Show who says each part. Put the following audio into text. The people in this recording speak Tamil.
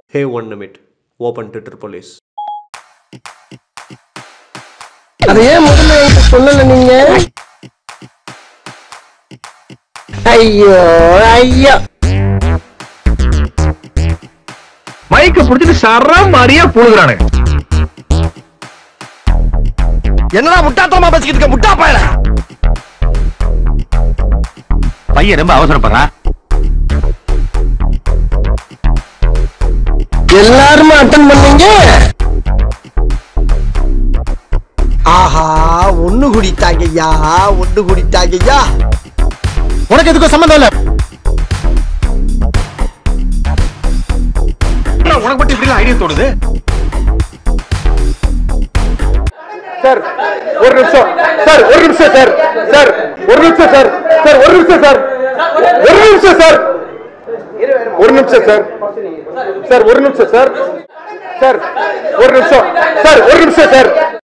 Speaker 1: Hey, one minute. Open Twitter police.
Speaker 2: அதை ஏன் முதல்ல என்கிட்ட சொல்லல நீங்க ஐயோ ஐயோ
Speaker 3: மைக்க புடிச்சிட்டு சர மாதிரியா புழுகுறானுங்க
Speaker 2: என்னடா முட்டாத்தனமா பேசிக்கிட்டு இருக்க முட்டா பயல
Speaker 3: பையன் ரொம்ப அவசரப்படுறான்
Speaker 2: எல்லாருமே அட்டன் பண்ணீங்க ஆஹா ஒண்ணு குடித்தாங்கய்யா ஒண்ணு குடித்தாங்கய்யா உனக்கு எதுக்கும் சம்மந்தம் இல்ல
Speaker 3: உனக்கு மட்டும் இப்படி ஐடியா தோணுது
Speaker 4: சார் ஒரு நிமிஷம் சார் ஒரு நிமிஷம் சார் சார் ஒரு நிமிஷம் சார் சார் ஒரு நிமிஷம் சார் ஒரு நிமிஷம் சார் ஒரு நிமிஷம் சார் சார் ஒரு நிமிஷம் சார் சார் ஒரு நிமிஷம் சார் ஒரு நிமிஷம் சார்